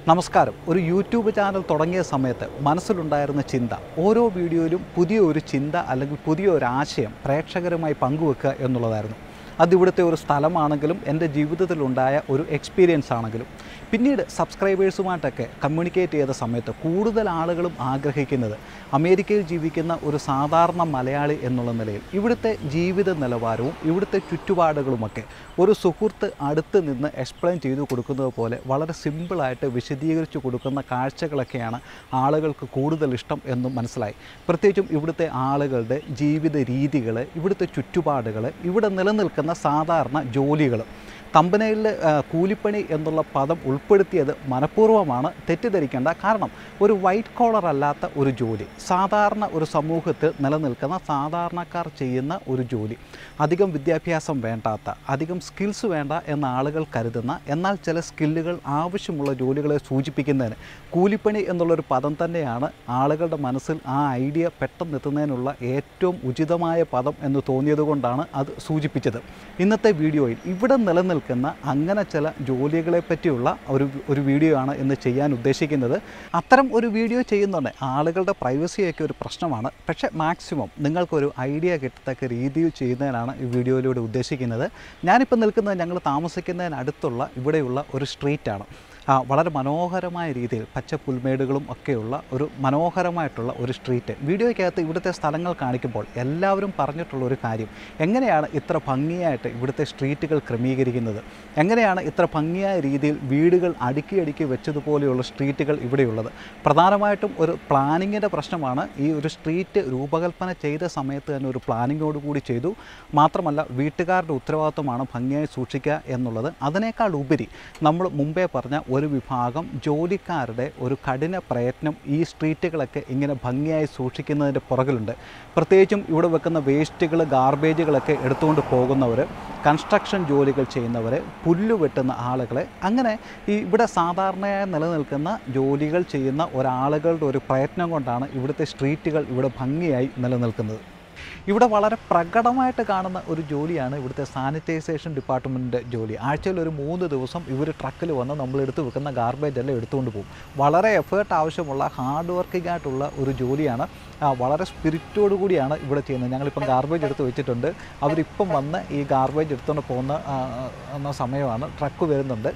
നമസ്കാരം ഒരു YouTube channel തുടങ്ങിയ സമയത്ത് മനസ്സിലുണ്ടായിരുന്ന ചിന്ത ഓരോ വീഡിയോയിലും പുതിയ ഒരു ചിന്ത അല്ലെങ്കിൽ പുതിയ ഒരു ആശയം പ്രേക്ഷകരുമായി പങ്കുവെക്കുക എന്നുള്ളതായിരുന്നു അത് ഇവിടുത്തെ ഒരു സ്ഥലമാണെങ്കിലും എൻ്റെ ജീവിതത്തിലുണ്ടായ ഒരു എക്സ്പീരിയൻസ് ആണെങ്കിലും പിന്നീട് സബ്സ്ക്രൈബേഴ്സുമായിട്ടൊക്കെ കമ്മ്യൂണിക്കേറ്റ് ചെയ്ത സമയത്ത് കൂടുതൽ ആളുകളും ആഗ്രഹിക്കുന്നത് അമേരിക്കയിൽ ജീവിക്കുന്ന ഒരു സാധാരണ മലയാളി എന്നുള്ള നിലയിൽ ഇവിടുത്തെ ജീവിത നിലവാരവും ഇവിടുത്തെ ചുറ്റുപാടുകളുമൊക്കെ ഒരു സുഹൃത്ത് അടുത്ത് നിന്ന് എക്സ്പ്ലെയിൻ ചെയ്തു കൊടുക്കുന്നത് പോലെ വളരെ സിമ്പിളായിട്ട് വിശദീകരിച്ചു കൊടുക്കുന്ന കാഴ്ചകളൊക്കെയാണ് ആളുകൾക്ക് കൂടുതൽ ഇഷ്ടം എന്നും മനസ്സിലായി പ്രത്യേകിച്ചും ഇവിടുത്തെ ആളുകളുടെ ജീവിത രീതികൾ ഇവിടുത്തെ ചുറ്റുപാടുകൾ ഇവിടെ നിലനിൽക്കുന്ന സാധാരണ ജോലികൾ തമ്പനയിൽ കൂലിപ്പണി എന്നുള്ള പദം ഉൾപ്പെടുത്തിയത് മനഃപൂർവ്വമാണ് തെറ്റിദ്ധരിക്കേണ്ട കാരണം ഒരു വൈറ്റ് കോളർ അല്ലാത്ത ഒരു ജോലി സാധാരണ ഒരു സമൂഹത്തിൽ നിലനിൽക്കുന്ന സാധാരണക്കാർ ചെയ്യുന്ന ഒരു ജോലി അധികം വിദ്യാഭ്യാസം വേണ്ടാത്ത അധികം സ്കിൽസ് വേണ്ട എന്ന ആളുകൾ കരുതുന്ന എന്നാൽ ചില സ്കില്ലുകൾ ആവശ്യമുള്ള ജോലികളെ സൂചിപ്പിക്കുന്നതിന് കൂലിപ്പണി എന്നുള്ളൊരു പദം തന്നെയാണ് ആളുകളുടെ മനസ്സിൽ ആ ഐഡിയ പെട്ടെന്ന് എത്തുന്നതിനുള്ള ഏറ്റവും ഉചിതമായ പദം എന്ന് തോന്നിയതുകൊണ്ടാണ് അത് സൂചിപ്പിച്ചത് ഇന്നത്തെ വീഡിയോയിൽ ഇവിടെ നിലനിൽക്കുന്ന അങ്ങനെ ചില ജോലികളെ പറ്റിയുള്ള ഒരു ഒരു വീഡിയോ ആണ് ഇന്ന് ചെയ്യാൻ ഉദ്ദേശിക്കുന്നത് അത്തരം ഒരു വീഡിയോ ചെയ്യുന്നുണ്ട് ആളുകളുടെ പ്രൈവസിയൊക്കെ ഒരു പ്രശ്നമാണ് പക്ഷേ മാക്സിമം നിങ്ങൾക്കൊരു ഐഡിയ കിട്ടത്തക്ക രീതിയിൽ ചെയ്യുന്നതിനാണ് ഈ വീഡിയോയിലൂടെ ഉദ്ദേശിക്കുന്നത് ഞാനിപ്പോൾ നിൽക്കുന്നത് ഞങ്ങൾ താമസിക്കുന്നതിനടുത്തുള്ള ഇവിടെയുള്ള ഒരു സ്ട്രീറ്റാണ് ആ, വളരെ മനോഹരമായ രീതിയിൽ പച്ച പുൽമേടുകളും ഒക്കെയുള്ള ഒരു മനോഹരമായിട്ടുള്ള ഒരു സ്ട്രീറ്റ് വീഡിയോയ്ക്കകത്ത് ഇവിടുത്തെ സ്ഥലങ്ങൾ കാണിക്കുമ്പോൾ എല്ലാവരും പറഞ്ഞിട്ടുള്ള ഒരു കാര്യം എങ്ങനെയാണ് ഇത്ര ഭംഗിയായിട്ട് ഇവിടുത്തെ സ്ട്രീറ്റുകൾ ക്രമീകരിക്കുന്നത് എങ്ങനെയാണ് ഇത്ര ഭംഗിയായ രീതിയിൽ വീടുകൾ അടുക്കി അടുക്കി വെച്ചതുപോലെയുള്ള സ്ട്രീറ്റുകൾ ഇവിടെയുള്ളത് പ്രധാനമായിട്ടും ഒരു പ്ലാനിങ്ങിൻ്റെ പ്രശ്നമാണ് ഈ ഒരു സ്ട്രീറ്റ് രൂപകൽപ്പന ചെയ്ത സമയത്ത് തന്നെ ഒരു പ്ലാനിങ്ങോട് കൂടി ചെയ്തു മാത്രമല്ല വീട്ടുകാരുടെ ഉത്തരവാദിത്വമാണ് ഭംഗിയായി സൂക്ഷിക്കുക എന്നുള്ളത് അതിനേക്കാൾ ഉപരി നമ്മൾ മുമ്പേ പറഞ്ഞ ഒരു വിഭാഗം ജോലിക്കാരുടെ ഒരു കഠിന പ്രയത്നം ഈ സ്ട്രീറ്റുകളൊക്കെ ഇങ്ങനെ ഭംഗിയായി സൂക്ഷിക്കുന്നതിൻ്റെ പുറകിലുണ്ട് പ്രത്യേകിച്ചും ഇവിടെ വെക്കുന്ന വേസ്റ്റുകൾ ഗാർബേജുകളൊക്കെ എടുത്തുകൊണ്ട് പോകുന്നവർ കൺസ്ട്രക്ഷൻ ജോലികൾ ചെയ്യുന്നവർ പുല്ല് വെട്ടുന്ന ആളുകളെ അങ്ങനെ ഈ ഇവിടെ സാധാരണയായി നിലനിൽക്കുന്ന ജോലികൾ ചെയ്യുന്ന ഒരാളുകളുടെ ഒരു പ്രയത്നം കൊണ്ടാണ് ഇവിടുത്തെ സ്ട്രീറ്റുകൾ ഇവിടെ ഭംഗിയായി നിലനിൽക്കുന്നത് ഇവിടെ വളരെ പ്രകടമായിട്ട് കാണുന്ന ഒരു ജോലിയാണ് ഇവിടുത്തെ സാനിറ്റൈസേഷൻ ഡിപ്പാർട്ട്മെൻറ്റിൻ്റെ ജോലി ആഴ്ചയിൽ ഒരു മൂന്ന് ദിവസം ഇവർ ട്രക്കിൽ വന്ന് നമ്മൾ എടുത്ത് വെക്കുന്ന ഗാർബേജ് എല്ലാം എടുത്തുകൊണ്ട് പോകും വളരെ എഫേർട്ട് ആവശ്യമുള്ള ഹാർഡ് വർക്കിംഗ് ആയിട്ടുള്ള ഒരു ജോലിയാണ് ആ, വളരെ സ്പിരിറ്റോടു കൂടിയാണ് ഇവിടെ ചെയ്യുന്നത് ഞങ്ങളിപ്പം ഗാർബേജ് എടുത്ത് വെച്ചിട്ടുണ്ട് അവരിപ്പം വന്ന് ഈ ഗാർബേജ് എടുത്തുകൊണ്ട് പോകുന്ന ആ, എന്ന സമയമാണ് ട്രക്ക് വരുന്നുണ്ട്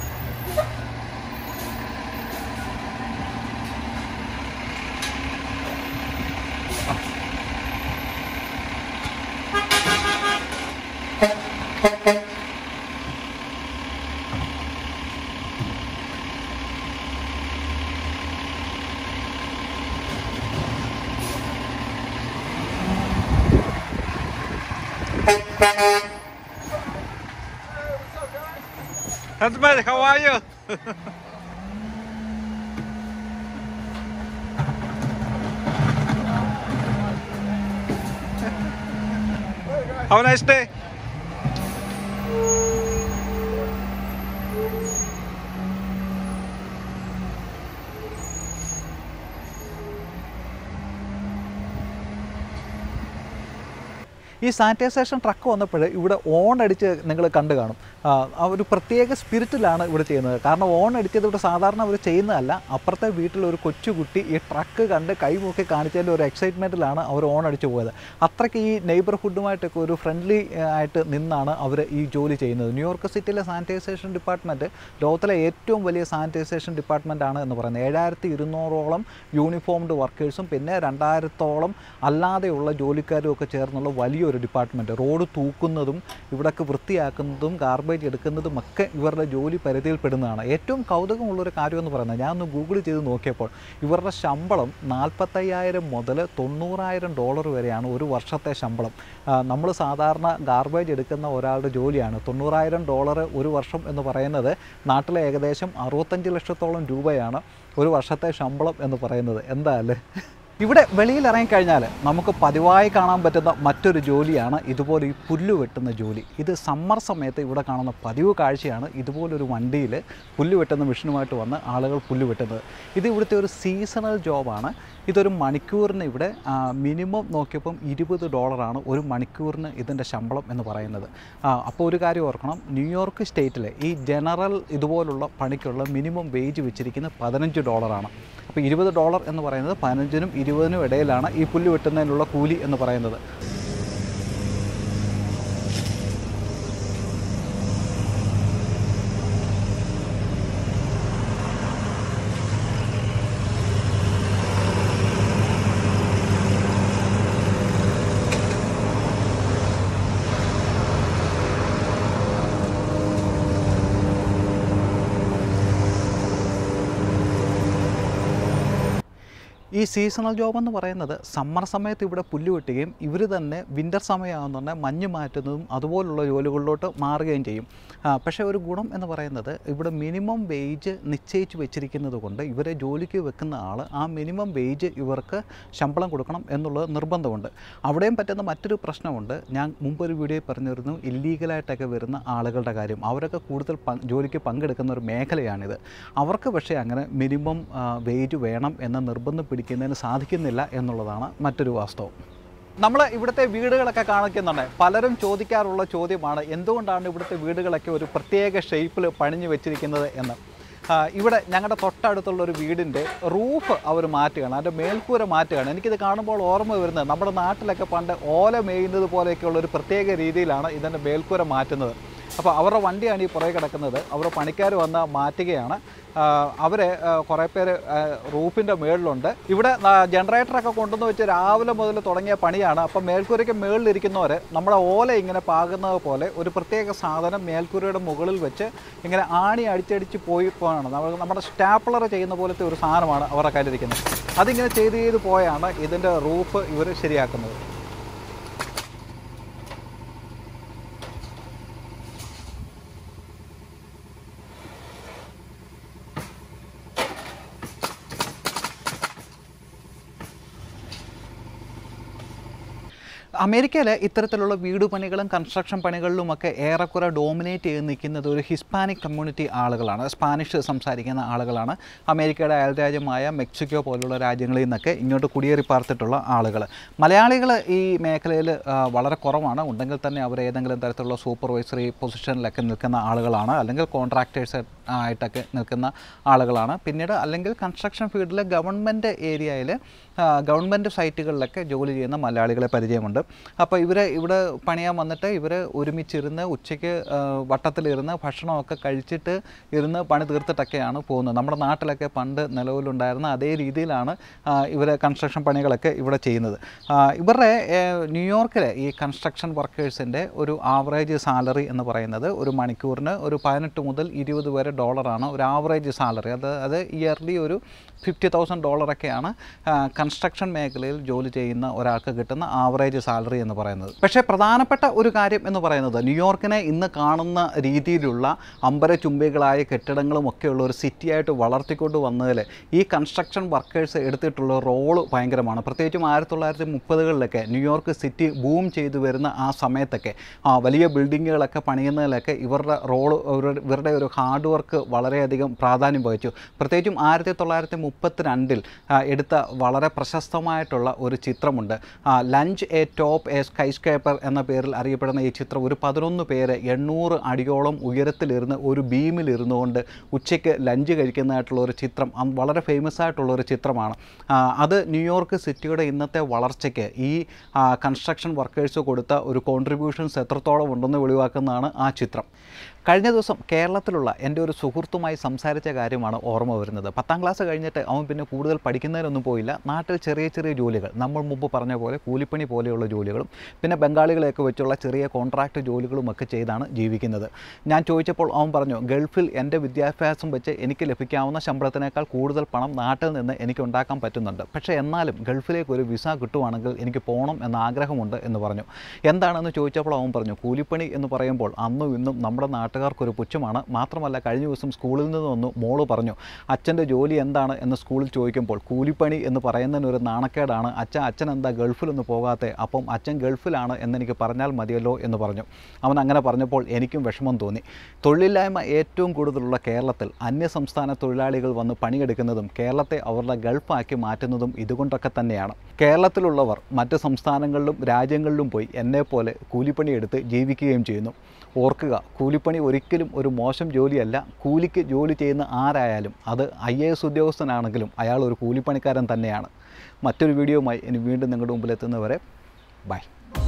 Husband, how are you? Have a nice day. ഈ സാനിറ്റൈസേഷൻ ട്രക്ക് വന്നപ്പോൾ ഇവിടെ ഓൺ അടിച്ച് നിങ്ങൾ കണ്ടു കാണും ആ, ആ ഒരു പ്രത്യേക സ്പിരിറ്റിലാണ് ഇവിടെ ചെയ്യുന്നത് കാരണം ഓൺ അടിച്ചത് ഇവിടെ സാധാരണ അവർ ചെയ്യുന്നതല്ല അപ്പുറത്തെ വീട്ടിൽ ഒരു കൊച്ചുകുട്ടി ഈ ട്രക്ക് കണ്ട് കൈമുക്കി കാണിച്ചതിൻ്റെ ഒരു എക്സൈറ്റ്മെൻറ്റിലാണ് അവർ ഓൺ അടിച്ച് പോയത് അത്രയ്ക്ക് ഈ നെയ്ബർഹുഡുമായിട്ടൊക്കെ ഒരു ഫ്രണ്ട്ലി ആയിട്ട് നിന്നാണ് അവർ ഈ ജോലി ചെയ്യുന്നത് ന്യൂയോർക്ക് സിറ്റിയിലെ സാനിറ്റൈസേഷൻ ഡിപ്പാർട്ട്മെൻറ്റ് ലോകത്തിലെ ഏറ്റവും വലിയ സാനിറ്റൈസേഷൻ ഡിപ്പാർട്ട്മെൻ്റ് ആണ് എന്ന് പറയുന്നത് ഏഴായിരത്തി ഇരുന്നൂറോളം യൂണിഫോംഡ് വർക്കേഴ്സും പിന്നെ രണ്ടായിരത്തോളം അല്ലാതെയുള്ള ജോലിക്കാരും ഒക്കെ ചേർന്നുള്ള വലിയൊരു ഡിപ്പാർട്ട്മെൻറ്റ് റോഡ് തൂക്കുന്നതും ഇവിടൊക്കെ വൃത്തിയാക്കുന്നതും ഗാർബേജ് എടുക്കുന്നതും ഒക്കെ ഇവരുടെ ജോലി പരിധിയിൽപ്പെടുന്നതാണ് ഏറ്റവും കൗതുകമുള്ളൊരു കാര്യം എന്ന് പറയുന്നത് ഞാൻ ഒന്ന് ഗൂഗിൾ ചെയ്ത് നോക്കിയപ്പോൾ ഇവരുടെ ശമ്പളം നാൽപ്പത്തയ്യായിരം മുതൽ തൊണ്ണൂറായിരം ഡോളർ വരെയാണ് ഒരു വർഷത്തെ ശമ്പളം നമ്മൾ സാധാരണ ഗാർബേജ് എടുക്കുന്ന ഒരാളുടെ ജോലിയാണ് തൊണ്ണൂറായിരം ഡോളർ ഒരു വർഷം എന്ന് പറയുന്നത് നാട്ടിലെ ഏകദേശം അറുപത്തഞ്ച് ലക്ഷത്തോളം രൂപയാണ് ഒരു വർഷത്തെ ശമ്പളം എന്ന് പറയുന്നത് എന്താ അല്ലേ ഇവിടെ വെളിയിൽ ഇറങ്ങിക്കഴിഞ്ഞാൽ നമുക്ക് പതിവായി കാണാൻ പറ്റുന്ന മറ്റൊരു ജോലിയാണ് ഇതുപോലെ ഈ പുല്ല് വെട്ടുന്ന ജോലി ഇത് സമ്മർ സമയത്ത് ഇവിടെ കാണുന്ന പതിവ് കാഴ്ചയാണ് ഇതുപോലൊരു വണ്ടിയിൽ പുല്ല് വെട്ടുന്ന മെഷീനുമായിട്ട് വന്ന് ആളുകൾ പുല്ല് വെട്ടുന്നത് ഇത് ഇവിടുത്തെ ഒരു സീസണൽ ജോബാണ് ഇതൊരു മണിക്കൂറിന് ഇവിടെ മിനിമം നോക്കിയപ്പം ഇരുപത് ഡോളറാണ് ഒരു മണിക്കൂറിന് ഇതിൻ്റെ ശമ്പളം എന്ന് പറയുന്നത് ആ, അപ്പോൾ ഒരു കാര്യം ഓർക്കണം ന്യൂയോർക്ക് സ്റ്റേറ്റിലെ ഈ ജനറൽ ഇതുപോലുള്ള പണിക്കുള്ള മിനിമം വേജ് വെച്ചിരിക്കുന്നത് പതിനഞ്ച് ഡോളറാണ് അപ്പോൾ ഇരുപത് ഡോളർ എന്ന് പറയുന്നത് പതിനഞ്ചിനും ഇരുപതിനും ഇടയിലാണ് ഈ പുല്ല് വെട്ടുന്നതിനുള്ള കൂലി എന്ന് പറയുന്നത് ഈ സീസണൽ ജോബ് എന്ന് പറയുന്നത് സമ്മർ സമയത്ത് ഇവിടെ പുല്ല് വെട്ടുകയും ഇവർ തന്നെ വിൻ്റർ സമയമാകുന്നുണ്ടെങ്കിൽ മഞ്ഞ് മാറ്റുന്നതും അതുപോലുള്ള ജോലികളിലോട്ട് മാറുകയും ചെയ്യും ആ, പക്ഷേ ഒരു ഗുണം എന്ന് പറയുന്നത് ഇവിടെ മിനിമം വേജ് നിശ്ചയിച്ച് വെച്ചിരിക്കുന്നത് കൊണ്ട് ഇവരെ ജോലിക്ക് വെക്കുന്ന ആൾ ആ മിനിമം വേജ് ഇവർക്ക് ശമ്പളം കൊടുക്കണം എന്നുള്ളത് നിർബന്ധമുണ്ട് അവിടെയും പറ്റുന്ന മറ്റൊരു പ്രശ്നമുണ്ട് ഞാൻ മുമ്പൊരു വീഡിയോയിൽ പറഞ്ഞിരുന്നു ഇല്ലീഗലായിട്ടൊക്കെ വരുന്ന ആളുകളുടെ കാര്യം അവരൊക്കെ കൂടുതൽ പ ജോലിക്ക് പങ്കെടുക്കുന്ന ഒരു മേഖലയാണിത് അവർക്ക് പക്ഷേ അങ്ങനെ മിനിമം വേജ് വേണം എന്ന നിർബന്ധം പിടിക്കുന്നതിന് സാധിക്കുന്നില്ല എന്നുള്ളതാണ് മറ്റൊരു വാസ്തവം നമ്മൾ ഇവിടുത്തെ വീടുകളൊക്കെ കാണിക്കുന്നുണ്ട് പലരും ചോദിക്കാറുള്ള ചോദ്യമാണ് എന്തുകൊണ്ടാണ് ഇവിടുത്തെ വീടുകളൊക്കെ ഒരു പ്രത്യേക ഷേപ്പിൽ പണിഞ്ഞു വെച്ചിരിക്കുന്നത് എന്ന് ആ, ഇവിടെ ഞങ്ങളുടെ തൊട്ടടുത്തുള്ള ഒരു വീടിൻ്റെ റൂഫ് അവർ മാറ്റുകയാണ് അതിൻ്റെ മേൽക്കൂര മാറ്റുകയാണ് എനിക്കിത് കാണുമ്പോൾ ഓർമ്മ വരുന്നത് നമ്മുടെ നാട്ടിലൊക്കെ പണ്ട് ഓല മേയുന്നത് പോലെയൊക്കെയുള്ള ഒരു പ്രത്യേക രീതിയിലാണ് ഇതിൻ്റെ മേൽക്കൂര മാറ്റുന്നത് അപ്പോൾ അവരുടെ വണ്ടിയാണ് ഈ പുറകെ കിടക്കുന്നത് അവർ പണിക്കാർ വന്ന് മാറ്റുകയാണ് അവർ കുറേ പേര് റൂഫിൻ്റെ മേളിലുണ്ട് ഇവിടെ ജനറേറ്ററൊക്കെ കൊണ്ടുവന്ന് വെച്ച് രാവിലെ മുതൽ തുടങ്ങിയ പണിയാണ് അപ്പം മേൽക്കൂരയ്ക്ക് മേളിലിരിക്കുന്നവർ നമ്മുടെ ഓല ഇങ്ങനെ പാകുന്നത് പോലെ ഒരു പ്രത്യേക സാധനം മേൽക്കൂരയുടെ മുകളിൽ വെച്ച് ഇങ്ങനെ ആണി അടിച്ചടിച്ച് പോയി പോയാണ് നമ്മൾ നമ്മുടെ സ്റ്റാപ്ലർ ചെയ്യുന്ന പോലത്തെ ഒരു സാധനമാണ് അവരുടെ കയ്യിലിരിക്കുന്നത് അതിങ്ങനെ ചെയ്ത് ചെയ്ത് പോയാണ് ഇതിൻ്റെ റൂഫ് ഇവർ ശരിയാക്കുന്നത് അമേരിക്കയിൽ ഇത്തരത്തിലുള്ള വീട് പണികളും കൺസ്ട്രക്ഷൻ പണികളിലുമൊക്കെ ഏറെക്കുറെ ഡോമിനേറ്റ് ചെയ്ത് നിൽക്കുന്നത് ഒരു ഹിസ്പാനിക് കമ്മ്യൂണിറ്റി ആളുകളാണ് സ്പാനിഷ് സംസാരിക്കുന്ന ആളുകളാണ് അമേരിക്കയുടെ അയൽരാജ്യമായ മെക്സിക്കോ പോലുള്ള രാജ്യങ്ങളിൽ നിന്നൊക്കെ ഇങ്ങോട്ട് കുടിയേറി പാർത്തിട്ടുള്ള ആളുകൾ മലയാളികൾ ഈ മേഖലയിൽ ആ, വളരെ കുറവാണ് ഉണ്ടെങ്കിൽ തന്നെ അവർ ഏതെങ്കിലും തരത്തിലുള്ള സൂപ്പർവൈസറി പൊസിഷനിലൊക്കെ നിൽക്കുന്ന ആളുകളാണ് അല്ലെങ്കിൽ കോൺട്രാക്ടേഴ്സ് ആയിട്ടൊക്കെ നിൽക്കുന്ന ആളുകളാണ് പിന്നീട് അല്ലെങ്കിൽ കൺസ്ട്രക്ഷൻ ഫീൽഡിൽ ഗവൺമെൻറ് ഏരിയയിൽ ഗവൺമെൻറ് സൈറ്റുകളിലൊക്കെ ജോലി ചെയ്യുന്ന മലയാളികളെ പരിചയമുണ്ട് അപ്പോൾ ഇവർ ഇവിടെ പണിയാൻ വന്നിട്ട് ഇവർ ഒരുമിച്ചിരുന്ന് ഉച്ചയ്ക്ക് ആ, വട്ടത്തിലിരുന്ന് ഭക്ഷണമൊക്കെ കഴിച്ചിട്ട് ഇരുന്ന് പണി തീർത്തിട്ടൊക്കെയാണ് പോകുന്നത് നമ്മുടെ നാട്ടിലൊക്കെ പണ്ട് നിലവിലുണ്ടായിരുന്ന അതേ രീതിയിലാണ് ഇവർ കൺസ്ട്രക്ഷൻ പണികളൊക്കെ ഇവിടെ ചെയ്യുന്നത് ആ, ഇവരുടെ ഏ, ന്യൂയോർക്കിലെ ഈ കൺസ്ട്രക്ഷൻ വർക്കേഴ്സിൻ്റെ ഒരു ആവറേജ് സാലറി എന്ന് പറയുന്നത് ഒരു മണിക്കൂറിന് ഒരു പതിനെട്ട് മുതൽ ഇരുപത് വരെ ഡോളറാണ് ഒരു ആവറേജ് സാലറി അത് അത് ഇയർലി ഒരു ഫിഫ്റ്റി തൗസൻഡ് ഡോളറൊക്കെയാണ് കൺസ്ട്രക്ഷൻ മേഖലയിൽ ജോലി ചെയ്യുന്ന ഒരാൾക്ക് കിട്ടുന്ന ആവറേജ് സാലറി എന്ന് പറയുന്നത് പക്ഷേ പ്രധാനപ്പെട്ട ഒരു കാര്യം എന്ന് പറയുന്നത് ന്യൂയോർക്കിനെ ഇന്ന് കാണുന്ന രീതിയിലുള്ള അമ്പരചുംബികളായ കെട്ടിടങ്ങളും ഒക്കെയുള്ള ഒരു സിറ്റിയായിട്ട് വളർത്തിക്കൊണ്ട് വന്നതിൽ ഈ കൺസ്ട്രക്ഷൻ വർക്കേഴ്സ് എടുത്തിട്ടുള്ള റോള് ഭയങ്കരമാണ് പ്രത്യേകിച്ചും ആയിരത്തി തൊള്ളായിരത്തി മുപ്പതുകളിലൊക്കെ ന്യൂയോർക്ക് സിറ്റി ബൂം ചെയ്തു വരുന്ന ആ സമയത്തൊക്കെ ആ വലിയ ബിൽഡിങ്ങുകളൊക്കെ പണിയുന്നതിലൊക്കെ ഇവരുടെ റോള് ഇവരുടെ ഒരു ഹാർഡ് വർക്ക് വളരെയധികം പ്രാധാന്യം വഹിച്ചു പ്രത്യേകിച്ചും ആയിരത്തി തൊള്ളായിരത്തി മുപ്പത്തിരണ്ടിൽ എടുത്ത വളരെ പ്രശസ്തമായിട്ടുള്ള ഒരു ചിത്രമുണ്ട് lunch atop a skyscraper എന്ന പേരിൽ അറിയപ്പെടുന്ന ഈ ചിത്രം ഒരു പതിനൊന്ന് പേര് എണ്ണൂറ് അടിയോളം ഉയരത്തിലിരുന്ന് ഒരു ബീമിലിരുന്നു കൊണ്ട് ഉച്ചയ്ക്ക് ലഞ്ച് കഴിക്കുന്നതായിട്ടുള്ള ഒരു ചിത്രം അന്ന് വളരെ ഫേമസ് ആയിട്ടുള്ള ഒരു ചിത്രമാണ് ആ, അത് ന്യൂയോർക്ക് സിറ്റിയുടെ ഇന്നത്തെ വളർച്ചയ്ക്ക് ഈ കൺസ്ട്രക്ഷൻ വർക്കേഴ്സ് കൊടുത്ത ഒരു കോൺട്രിബ്യൂഷൻസ് എത്രത്തോളം ഉണ്ടെന്ന് വെളിവാക്കുന്നതാണ് ആ ചിത്രം കഴിഞ്ഞ ദിവസം കേരളത്തിലുള്ള എൻ്റെ ഒരു സുഹൃത്തുമായി സംസാരിച്ച കാര്യമാണ് ഓർമ്മ വരുന്നത് പത്താം ക്ലാസ് കഴിഞ്ഞിട്ട് അവൻ പിന്നെ കൂടുതൽ പഠിക്കുന്നതിനൊന്നും പോയില്ല നാട്ടിൽ ചെറിയ ചെറിയ ജോലികൾ നമ്മൾ മുമ്പ് പറഞ്ഞ പോലെ കൂലിപ്പണി പോലെയുള്ള ജോലികളും പിന്നെ ബംഗാളികളെയൊക്കെ വെച്ചുള്ള ചെറിയ കോൺട്രാക്ട് ജോലികളും ഒക്കെ ചെയ്താണ് ജീവിക്കുന്നത് ഞാൻ ചോദിച്ചപ്പോൾ അവൻ പറഞ്ഞു ഗൾഫിൽ എൻ്റെ വിദ്യാഭ്യാസം വെച്ച് എനിക്ക് ലഭിക്കാവുന്ന ശമ്പളത്തിനേക്കാൾ കൂടുതൽ പണം നാട്ടിൽ നിന്ന് എനിക്ക് ഉണ്ടാക്കാൻ പറ്റുന്നുണ്ട് പക്ഷേ എന്നാലും ഗൾഫിലേക്ക് ഒരു വിസ കിട്ടുവാണെങ്കിൽ എനിക്ക് പോകണം എന്ന ആഗ്രഹമുണ്ട് എന്ന് പറഞ്ഞു എന്താണെന്ന് ചോദിച്ചപ്പോൾ അവൻ പറഞ്ഞു കൂലിപ്പണി എന്ന് പറയുമ്പോൾ അന്നും ഇന്നും നമ്മുടെ നാട്ടിൽ നാട്ടുകാർക്കൊരു പുച്ഛമാണ് മാത്രമല്ല കഴിഞ്ഞ ദിവസം സ്കൂളിൽ നിന്ന് വന്നു മോള് പറഞ്ഞു അച്ഛൻ്റെ ജോലി എന്താണ് എന്ന് സ്കൂളിൽ ചോദിക്കുമ്പോൾ കൂലിപ്പണി എന്ന് പറയുന്നതിന് ഒരു നാണക്കേടാണ് അച്ഛൻ അച്ഛൻ എന്താ ഗൾഫിലൊന്നും പോകാത്തെ അപ്പം അച്ഛൻ ഗൾഫിലാണ് എന്നെനിക്ക് പറഞ്ഞാൽ മതിയല്ലോ എന്ന് പറഞ്ഞു അവൻ അങ്ങനെ പറഞ്ഞപ്പോൾ എനിക്കും വിഷമം തോന്നി തൊഴിലില്ലായ്മ ഏറ്റവും കൂടുതലുള്ള കേരളത്തിൽ അന്യസംസ്ഥാന തൊഴിലാളികൾ വന്ന് പണിയെടുക്കുന്നതും കേരളത്തെ അവരുടെ ഗൾഫാക്കി മാറ്റുന്നതും ഇതുകൊണ്ടൊക്കെ തന്നെയാണ് കേരളത്തിലുള്ളവർ മറ്റ് സംസ്ഥാനങ്ങളിലും രാജ്യങ്ങളിലും പോയി എന്നെപ്പോലെ കൂലിപ്പണിയെടുത്ത് ജീവിക്കുകയും ചെയ്യുന്നു ഓർക്കുക കൂലിപ്പണി ഒരിക്കലും ഒരു മോശം ജോലിയല്ല കൂലിക്ക് ജോലി ചെയ്യുന്ന ആരായാലും അത് ഐ എ എസ് ഉദ്യോഗസ്ഥനാണെങ്കിലും അയാൾ ഒരു കൂലിപ്പണിക്കാരൻ തന്നെയാണ് മറ്റൊരു വീഡിയോയുമായി ഇനി വീണ്ടും നിങ്ങളുടെ മുമ്പിൽ എത്തുന്നവരെ ബൈ